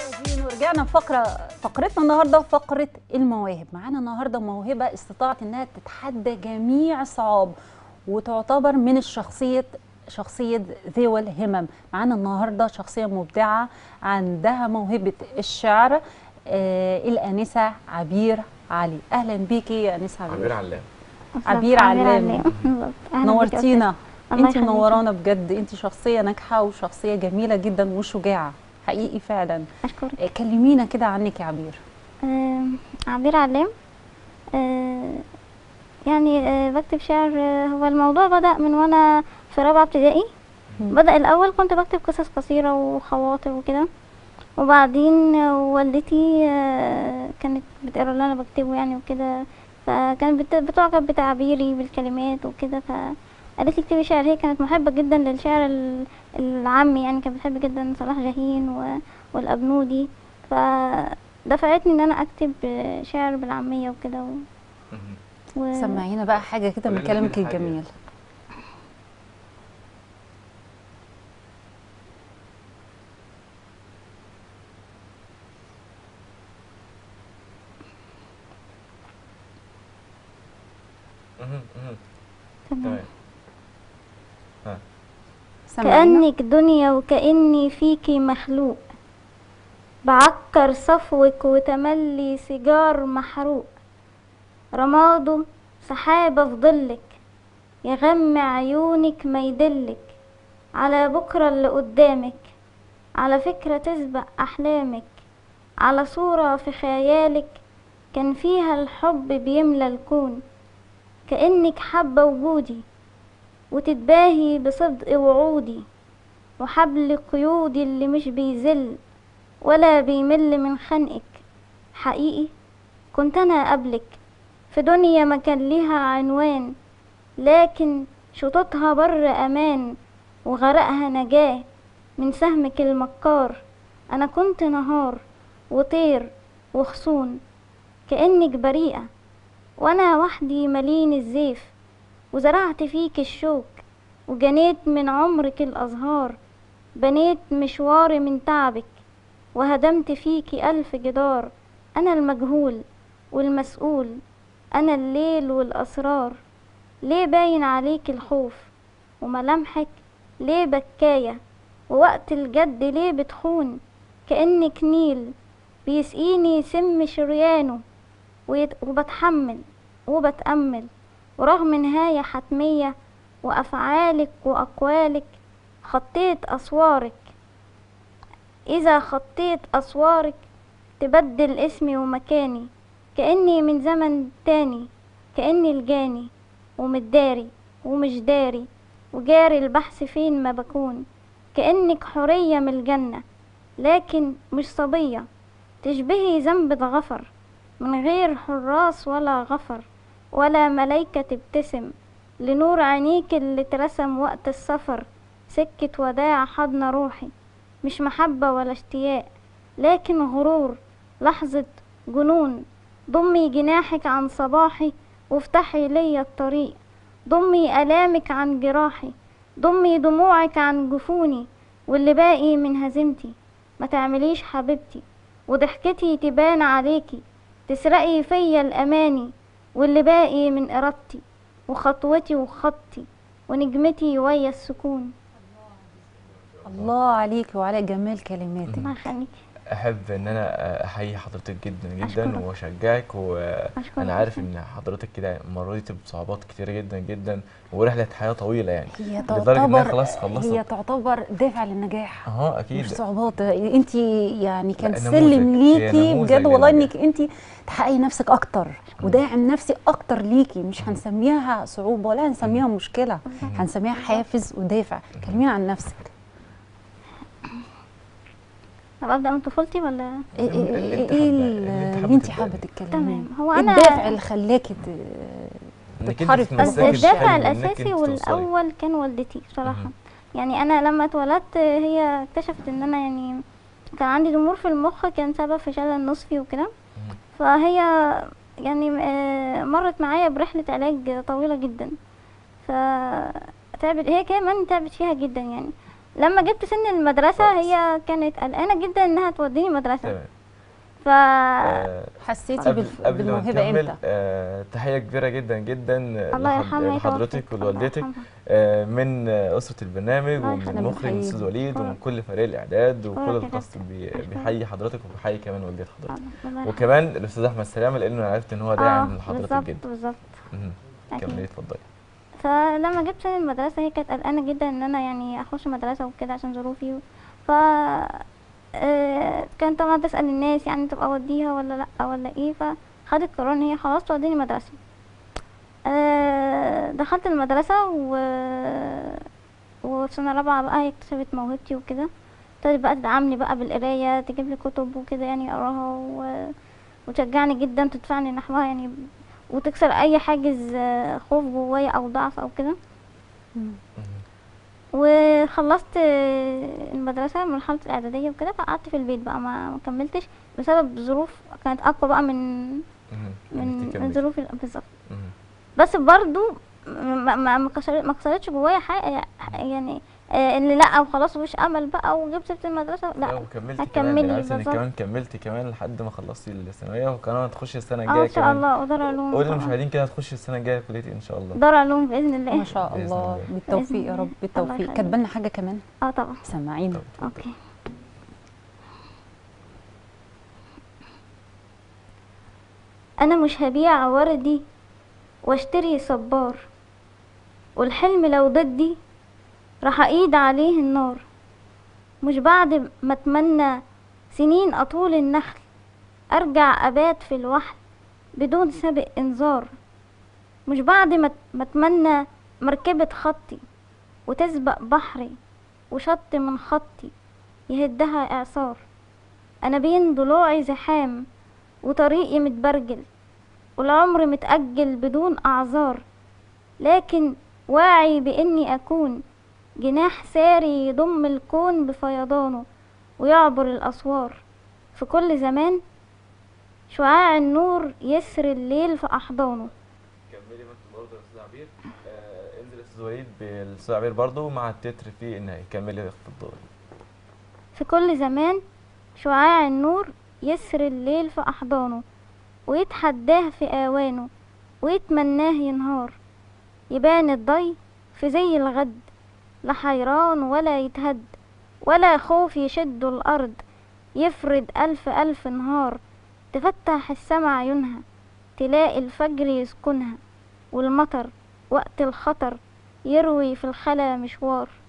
ورجعنا فقرة فقرتنا النهارده فقرة المواهب معانا النهارده موهبة استطاعت انها تتحدى جميع الصعاب وتعتبر من الشخصية شخصية ذوي الهمم معانا النهارده شخصية مبدعة عندها موهبة الشعر آه الآنسة عبير علي أهلا بيكي يا آنسة عبير عبير علام عبير علام نورتينا الله انت يخليكي. منورانا بجد انت شخصية ناجحة وشخصية جميلة جدا وشجاعة حقيقي فعلا اشكرك آه، كلمينا كده عنك يا عبير آم، عبير علام آه، يعني آه، بكتب شعر آه، هو الموضوع بدأ من وانا في رابعة ابتدائي مم. بدأ الأول كنت بكتب قصص قصيرة وخواطر وكده وبعدين آه، والدتي آه، كانت بتقرا اللي انا بكتبه يعني وكده فكانت بت- بتعجب بتعبيري بالكلمات وكده فقالت لي اكتبي شعر هي كانت محبة جدا للشعر ال- العامي يعني كانت بتحب جدا صلاح جاهين و- والأبنودي فدفعتني ان انا اكتب آه، شعر بالعامية وكده و... و... سمعينا بقى حاجة كده من قولي لنا كلامك كده حاجة. الجميل مهم، مهم. تمام. تمام ها سمعينا كأنك دنيا وكأني فيكي مخلوق بعكر صفوك وتملي سيجار محروق رماده سحابة في ظلك يغمى عيونك ما يدلك على بكرة اللي قدامك على فكرة تسبق أحلامك على صورة في خيالك كان فيها الحب بيملى الكون كأنك حابة وجودي وتتباهي بصدق وعودي وحبل قيودي اللي مش بيزل ولا بيمل من خنقك حقيقي كنت انا قبلك في دنيا ما كان ليها عنوان لكن شطوطها بر امان وغرقها نجاة من سهمك المكار انا كنت نهار وطير وخصون كأنك بريئة وانا وحدي ملين الزيف وزرعت فيك الشوك وجنيت من عمرك الأزهار بنيت مشواري من تعبك وهدمت فيكي ألف جدار أنا المجهول والمسؤول أنا الليل والأسرار ليه باين عليك الخوف وملامحك ليه بكاية ووقت الجد ليه بتخون كأنك نيل بيسقيني سم شريانه ويت- وبتحمل وبتأمل ورغم نهاية حتمية وأفعالك وأقوالك خطيت أسوارك إذا خطيت أسوارك تبدل اسمي ومكاني كأني من زمن تاني كأني الجاني ومتداري ومش داري وجاري البحث فين ما بكون كأنك حورية من الجنة لكن مش صبية تشبهي ذنب اتغفر من غير حراس ولا غفر ولا ملايكة تبتسم لنور عينيك اللي اترسم وقت السفر سكة وداع حضن روحي مش محبة ولا اشتياق لكن غرور لحظة جنون ضمي جناحك عن صباحي وافتحي ليا الطريق ضمي آلامك عن جراحي ضمي دموعك عن جفوني واللي باقي من هزيمتي ما تعمليش حبيبتي وضحكتي تبان عليكي تسرقي فيا الأماني واللي باقي من إرادتي وخطوتي وخطي ونجمتي ويا السكون الله عليك وعلى جمال كلماتك الله يخليكي احب ان انا احيي حضرتك جدا جدا أشكرك. واشجعك أشكرك وانا عارف جداً. ان حضرتك كده مريت بصعوبات كتيره جدا جدا ورحله حياه طويله يعني هي لدرجة إنها تعتبر خلاص خلصت. هي تعتبر دافع للنجاح اه اكيد مش صعوبات انت يعني كان لا، سلم نموذج. هي ليكي نموذج بجد والله للنجاح. انك انت تحققي نفسك اكتر وداعم نفسي اكتر ليكي مش هنسميها صعوبه ولا هنسميها مشكله هنسميها حافز ودافع كلمينا عن نفسك طب أبدأ من طفولتي ولا ايه اللي ايه انت ايه حابة- اللي اللي انت انت حابة حابه تتكلمي. تتكلمي تمام. هو ايه أنا- الدافع اللي خلاكي ت- انك انت تتحرك تتمسكي أنت الدافع بالحلم وإنك الأساسي انت توصلي. والأول كان والدتي بصراحة مهم. يعني أنا لما اتولدت هي اكتشفت إن أنا يعني كان عندي ضمور في المخ كان سبب في شلل نصفي وكده مهم. فهي يعني آه، مرت معايا برحلة علاج طويلة جدا فتعبت هي كمان تعبت فيها جدا يعني لما جبت سن المدرسة كويس. هي كانت قلقانة جدا انها توديني مدرسة تمام ف آه، حسيتي قبل بالف... قبل ما بالموهبه نكمل امتى آه، تحية كبيرة جدا جدا الله لحض- يرحمها هي لحضرتك توفت. الله ولوالدتك يرحمها. آه، من آه، أسرة البرنامج الله ومن يخليك. المخرج بنحييهم. أستاذ وليد ومن الله. كل فريق الإعداد وكل الله الكاست يخليك. بي- أشكرك. بيحيي حضرتك وبيحيي كمان والدة حضرتك الله يرحمها. وكمان الأستاذ أحمد سلامة لأنه أنا عرفت إن هو داعم اه لحضرتك بالظبط جدا بالظبط مهم. أكيد. كملي اتفضلي فلما جبت سن المدرسة هي كانت قلقانة جدا ان انا يعني اخش مدرسة وكده عشان ظروفي ف آه، كانت طبعا تسأل الناس يعني تبقى اوديها ولا لا ولا ايه فخدت قرار ان هي خلاص توديني مدرسة آه، دخلت المدرسة و وفي سنة رابعة بقى هي اكتشفت موهبتي وكده ابتدت بقى تدعمني بقى بالقراية تجيب لي كتب وكده يعني اقراها و... وتشجعني جدا تدفعني نحوها يعني وتكسر اي حاجز آه، خوف جوايا او ضعف او كده مم. مهم. وخلصت آه، المدرسة مرحلة الإعدادية وكده فقعدت في البيت بقى ما ما كملتش بسبب ظروف كانت أقوى بقى من مهم. من إنك من تكملي. ظروف ال- بالظبط مهم. بس برضو ما ما ما كسر- ما كسرتش جوايا حاجة يعني آه، اللي لا وخلاص مفيش أمل بقى وجبت سبت المدرسة لا لا وكملتي هكمل كمان أنا عرفت إنك بالظبط. كمان كملتي كمان لحد ما خلصتي الثانوية وكمان هتخشي السنة اه الجاية إن شاء كمان الله ودار علوم قولي طبعاً. للمشاهدين كده هتخشي السنة الجاية كلية إيه إن شاء الله دار علوم بإذن الله ما شاء بإذن الله الله. بالتوفيق يا بإذن رب الله. بالتوفيق يخليك. كاتبه لنا حاجه كمان اه طبعا سمعينا طب اتفضلي. اوكي انا مش هبيع وردي واشتري صبار والحلم لو ضدي راح اقيد عليه النار مش بعد ما اتمنى سنين اطول النخل ارجع ابات في الوحل بدون سابق انذار مش بعد ما ما اتمنى مركبة خطي وتسبق بحري وشط من خطي يهدها إعصار أنا بين ضلوعي زحام وطريقي متبرجل والعمر متأجل بدون أعذار لكن واعي بإني أكون جناح ساري يضم الكون بفيضانه ويعبر الأسوار في كل زمان شعاع النور يسري الليل في أحضانه كملي ما انت برضه يا استاذ عبير آه انزل يا استاذ وليد بالاستاذ عبير برضه مع التتر في النهايه كملي اتفضلي في كل زمان شعاع النور يسري الليل في أحضانه ويتحداه في آوانه ويتمناه ينهار يبان الضي في زي الغد لا حيران ولا يتهد ولا خوف يشد الأرض يفرد ألف ألف نهار تفتح السما عيونها تلاقي الفجر يسكنها والمطر وقت الخطر يروي في الخلا مشوار